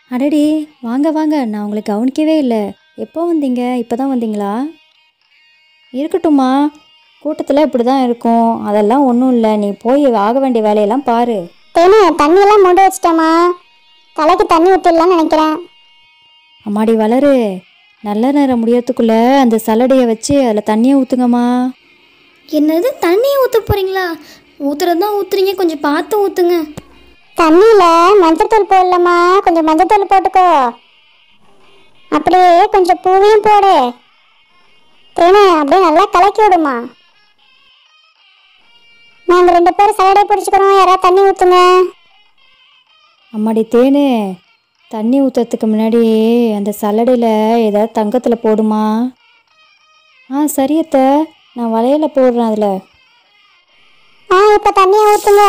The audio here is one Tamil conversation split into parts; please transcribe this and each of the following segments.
அடடே வாங்க வாங்க நான் உங்களை கவனிக்கவே இல்லை எப்போ வந்தீங்க இப்போ தான் வந்தீங்களா இருக்கட்டும்மா கூட்டத்தில் இப்படி தான் இருக்கும் அதெல்லாம் ஒன்றும் இல்லை நீ போய் ஆக வேண்டிய வேலையெல்லாம் பாரு தேனு தண்ணியெல்லாம் மூடி வச்சிட்டேம்மா தலைக்கு தண்ணி ஊற்றிடலான்னு நினைக்கிறேன் அம்மாடி வளரு நல்ல நேரம் முடியறதுக்குள்ளே அந்த சல்லடையை வச்சு அதில் தண்ணியை ஊற்றுங்கம்மா என்னது தண்ணியை ஊற்ற போகிறீங்களா ஊற்றுறது தான் ஊற்றுறீங்க கொஞ்சம் பார்த்து ஊற்றுங்க தண்ணியில் மஞ்சத்தூள் போடலம்மா கொஞ்சம் மஞ்சத்தூள் போட்டுக்கோ அப்படியே கொஞ்சம் பூவையும் போடு தேனு அப்படியே நல்லா கலக்கி விடுமா நாங்கள் ரெண்டு பேரும் சலடை பிடிச்சிக்கிறோம் யாராவது தண்ணி ஊற்றுங்க அம்மாடி தேனு தண்ணி ஊற்றுறதுக்கு முன்னாடி அந்த சல்லடையில் ஏதாவது தங்கத்தில் போடுமா ஆ சரியத்த நான் வளையல போடுறேன் அதில் ஆ இப்போ தண்ணியை ஊற்றுங்க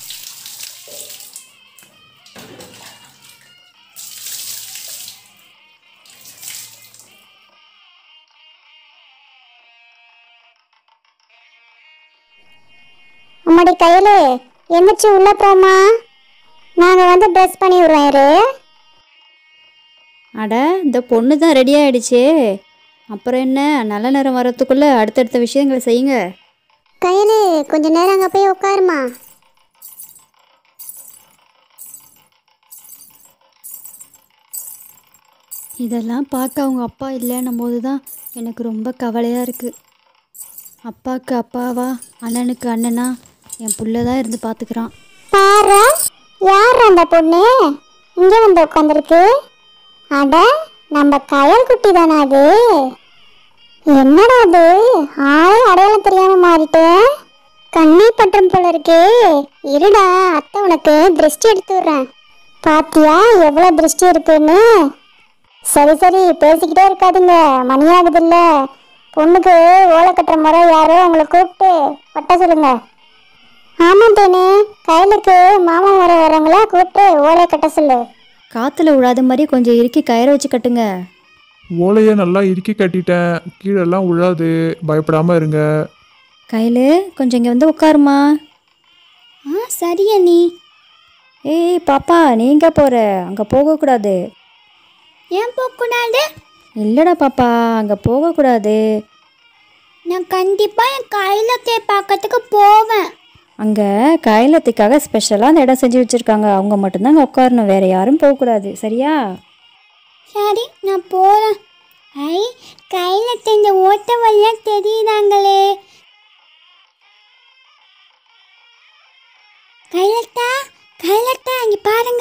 அம்மாடி கையில் எந்திரிச்சு உள்ளே போமா நாங்கள் வந்து ட்ரெஸ் பண்ணி விடுறோம் இரு அட இந்த பொண்ணு தான் ரெடி ஆயிடுச்சே அப்புறம் என்ன நல்ல நேரம் வரத்துக்குள்ளே அடுத்தடுத்த விஷயங்களை செய்யுங்க கையில் கொஞ்ச நேரம் அங்கே போய் உட்காருமா இதெல்லாம் பார்க்க அவங்க அப்பா இல்லைன்னும் போது தான் எனக்கு ரொம்ப கவலையாக இருக்குது அப்பாவுக்கு அப்பாவா அண்ணனுக்கு அண்ணனா என் புள்ள தான் இருந்து பார்த்துக்கிறான் பாரு யார் அந்த பொண்ணு இங்கே வந்து உட்காந்துருக்கு அட நம்ம கயல் குட்டி தானே அது என்னடா அது ஆளே அடையாளம் தெரியாம மாறிட்டேன் கண்ணே பட்டம் போல இருக்கே இருடா அத்தை உனக்கு திருஷ்டி எடுத்து விடுறேன் பாத்தியா எவ்வளோ திருஷ்டி இருக்குன்னு சரி சரி பேசிக்கிட்டே இருக்காதுங்க மணியாகுதுல்ல பொண்ணுக்கு ஓலை கட்டுற முறை யாரோ உங்களை கூப்பிட்டு பட்ட சொல்லுங்க ஆமாம் தேனு கையலுக்கு மாமா வர வரவங்களா கூப்பிட்டு ஓலை கட்ட சொல்லு காற்றுல விழாத மாதிரி கொஞ்சம் இறுக்கி கயிறை வச்சு கட்டுங்க ஓலையை நல்லா இறுக்கி கட்டிட்டேன் கீழெல்லாம் விழாது பயப்படாம இருங்க கையில் கொஞ்சம் இங்கே வந்து உட்காருமா ஆ சரியா நீ ஏய் பாப்பா நீங்கள் போகிற அங்கே போகக்கூடாது ஏன் போகக்கூடாது இல்லைடா பாப்பா அங்கே போகக்கூடாது நான் கண்டிப்பாக என் கையிலத்தை பார்க்கறதுக்கு போவேன் அங்கே கைலத்துக்காக ஸ்பெஷலாக அந்த இடம் செஞ்சு வச்சுருக்காங்க அவங்க மட்டும்தான் அங்கே உட்காரணும் வேறு யாரும் போகக்கூடாது சரியா சரி நான் போகிறேன் ஐ கையில் இந்த ஓட்ட வழியாக தெரியுதாங்களே கைலத்தா கைலத்தா இங்கே பாருங்க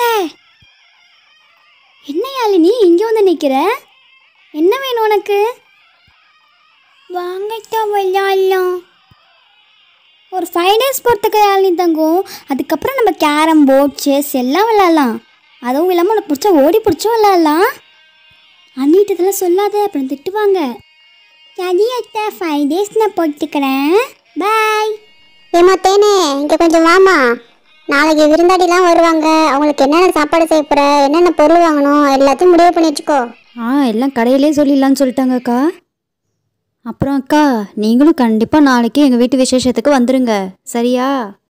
என்ன யாழினி இங்கே வந்து நிற்கிற என்ன வேணும் உனக்கு வாங்கட்டா விளையாடலாம் ஒரு ஃபைவ் டேஸ் போகிறதுக்கு யாழினி தங்கும் அதுக்கப்புறம் நம்ம கேரம் போர்ட் செஸ் எல்லாம் விளாட்லாம் அதுவும் இல்லாமல் உனக்கு பிடிச்ச ஓடி பிடிச்சும் விளாட்லாம் அண்ணிட்டு இதெல்லாம் சொல்லாத அப்புறம் திட்டுவாங்க சரி அத்தை ஃபைவ் டேஸ் நான் போட்டுக்கிறேன் பாய் ஏமா தேனே இங்கே கொஞ்சம் வாமா நாளைக்கு விருந்தாடிலாம் வருவாங்க அவங்களுக்கு என்னென்ன சாப்பாடு செய்ய போகிற என்னென்ன பொருள் வாங்கணும் எல்லாத்தையும் முடிவு பண்ணி வச்சுக்கோ ஆ எல்லாம் கடையிலே சொல்லிடலான்னு சொல்லிட்டாங்க அக்கா அப்புறம் அக்கா நீங்களும் கண்டிப்பாக நாளைக்கு எங்கள் வீட்டு விசேஷத்துக்கு வந்துருங்க சரியா